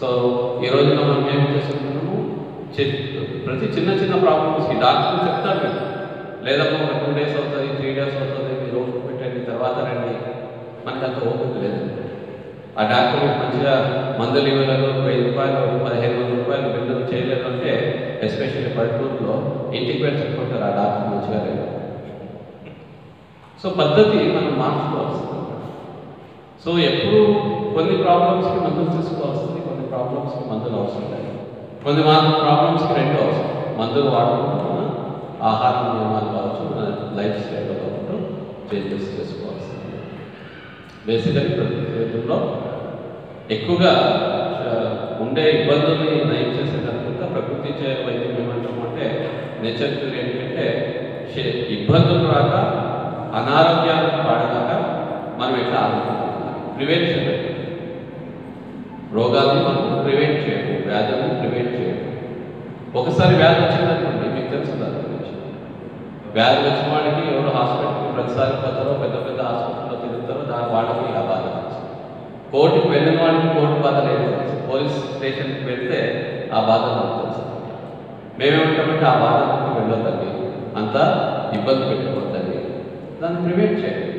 so ఈ రోజున మనం ఏం చేస్తున్నాము చి- ప్రతి చిన్న చిన్న ప్రాబ్లమ్స్కి డాక్టర్ చెప్తారు మీకు లేదమ్మా ఒక టూ డేస్ అవుతుంది త్రీ డేస్ అవుతుంది మీరు ఓపిక పెట్టండి తర్వాత రండి మనకి అంత ఓపిక లేదు ఆ డాక్టర్ మీకు మంచిగా మందులు ఇవ్వలేదు వెయ్యి రూపాయలు పదిహేను వందల రూపాయలు బిల్లు చేయలేదు అంటే ఎస్పెషల్లీ పల్లెటూరులో ఇంటికి వెళ్ళి చెప్పుకుంటారు ఆ డాక్టర్ మంచిగా లేదు సో పద్ధతి మనం మార్చుకోవాల్సింది సో ఎప్పుడు కొన్ని ప్రాబ్లమ్స్కి మందులు తీసుకోవాల్సింది కొన్ని ప్రాబ్లమ్స్కి మందులు అవసరం లేదు కొన్ని మా ప్రాబ్లమ్స్కి రెండు అవసరం మందులు వాడుకుంటూ మన ఆహార నియమాలు కావచ్చు మన లైఫ్ స్టైల్లో కావచ్చు చేంజెస్ చేసుకోవాల్సింది బేసికలీ ప్రతి జీవితంలో ఎక్కువగా ఆ, ఉండే ఇబ్బందుల్ని నయం చేసేదానికంతా ప్రకృతి ఇచ్చే వైద్యం ఏమంటాం అంటే నేచర్ క్యూర్ ఏంటంటే శే- ఇబ్బందులు రాక అనారోగ్యానికి పాడగాక మనం ఎట్లా ఆరోగ్యం ప్రివెన్షన్ రోగాల్ని మనం ప్రివెంట్ చేయము వ్యాధులను ప్రివెంట్ చేయము ఒకసారి వ్యాధి వచ్చిందనుకోండి మీకు తెలుసు దాని గురించి వ్యాధి వచ్చిన వాడికి ఎవరు హాస్పిటల్కి ప్రతిసారి పోతారో పెద్ద పెద్ద హాస్పిటల్లో తిరుగుతారో దాని వాళ్ళకి ఆ బాధ తెలుసు కోర్టుకి వెళ్ళిన వాడికి కోర్టు బాధ లేదు తెలుసు పోలీస్ స్టేషన్కి వెళ్తే ఆ బాధ నాకు తెలుసు మేమేమంటామంటే ఆ బాధ వెళ్ళొద్దండి అంతా ఇబ్బంది పెట్టుకోవద్దండి దాన్ని ప్రివెంట్ చేయండి